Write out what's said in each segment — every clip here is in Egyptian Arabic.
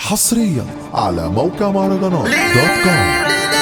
حصريا على موقع مهرجانات دوت كوم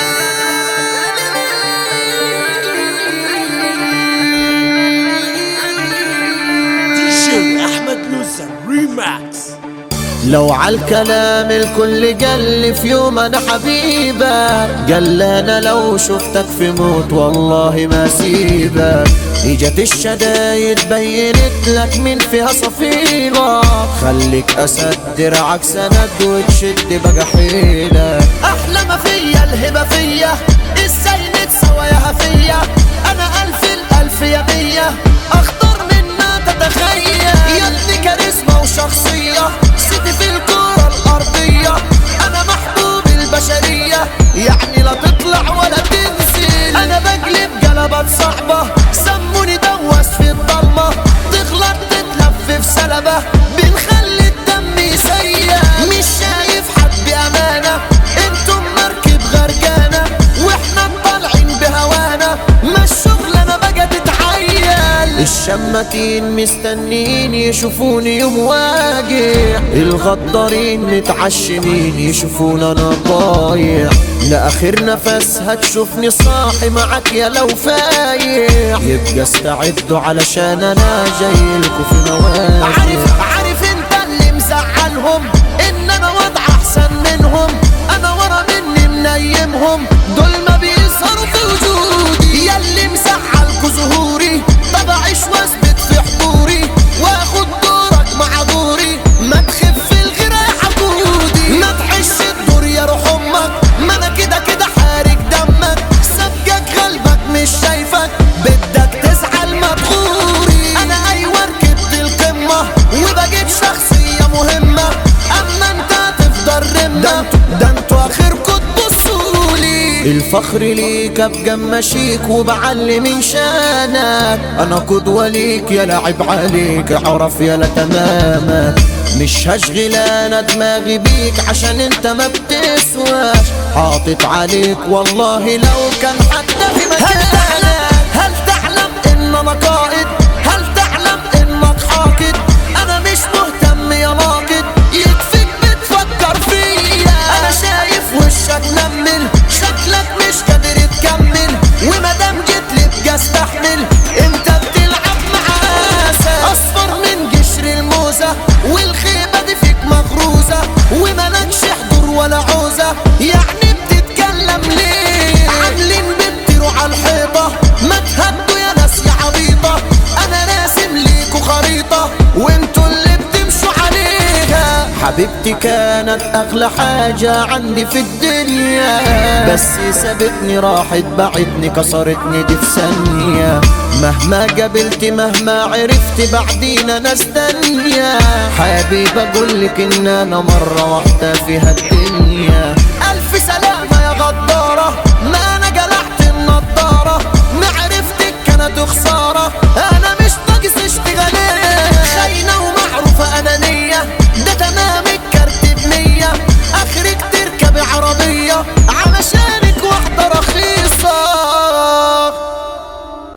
دي جي احمد نوسة ريماكس لو عالكلام الكل قال في يوم انا حبيبك قال انا لو شفتك في موت والله ما سيبك اجت الشدايد بينت لك من فيها صفيرة خليك اسد درعك سند وتشد بقى حيلك احلى ما فيا الهبة فيا ازاي نتسويها فيا انا الف الالف يا مية اخطر منا تتخيل يا ابني كاريزما وشخصية سيدي في الكرة الأرضية أنا محبوب البشرية يعني لا تطلع ولا تنزل أنا بقلب قلبات صعبة سموني دوس في الضلمة تغلط تتلف في سلبة بنخلي الدم يسيل مش شايف حد بأمانة انتم مركب غرقانة واحنا طالعين بهوانا ما الشغلانة بقى تتعيل الشماتين مستنين يشوفوني يوم واقع الغدارين متعشمين يشوفون انا ضايع لاخر نفس هتشوفني صاحي معاك يا لو فايع يبقى استعدوا علشان انا جايلكوا في مواجع عارف عارف انت اللي مزعلهم ان انا وضع احسن منهم انا ورا مني منيمهم دول ما بيظهروا في وجودي ياللي مزعلكوا ظهوري طب اعيش واثبت في حضوري واخد دورك مع دوري ما تخف الغيرة يا حبودي ما تحش الدور يا روح امك ما انا كده كده حارق دمك سبقك غلبك مش شايفك بدك تزعل مدغوري انا ايوه ركبت القمة وبقيت شخصية مهمة اما انت هتفضل رمة ده انتوا اخركوا تبصولي الفخر ليك ابقى مشيك وبعلي من شانك انا قدوة ليك يا لعب عليك اعرف يا تمامك مش هشغل انا دماغي بيك عشان انت ما بتسواش حاطط عليك والله لو كان حتى في مكانك هل تعلم ان انا قائد هل تعلم انك حاقد انا مش مهتم يا ناقد يكفيك بتفكر فيا انا شايف وشك نمل شكلك مش قادر تكمل ومادام جيت لي ابقى استحمل انت بتلعب معاسة اصفر من قشر الموزة والخيبة دي فيك مغروزة وملكش حضور ولا عوزة يعني بتتكلم ليه عاملين بتطيروا على الحيطة ما تهدوا يا ناس يا عبيطة انا راسم ليكوا خريطة وانتوا اللي بتمشوا عليها حبيبتي كانت اغلى حاجة عندي في الدنيا بس سابتني راحت بعدني كسرتني دي في ثانية مهما قابلت مهما عرفت بعدينا ناس تانية حبيب اقولك ان انا مرة واحدة فيها الدنيا الف سلامة يا غدارة ما انا قلعت النضارة معرفتك كانت خسارة انا مش ناقص اشتغالية خاينة ومعروفة انانية ده تمامك كارت بمية اخرك تركبي عربية علشانك واحدة رخيصة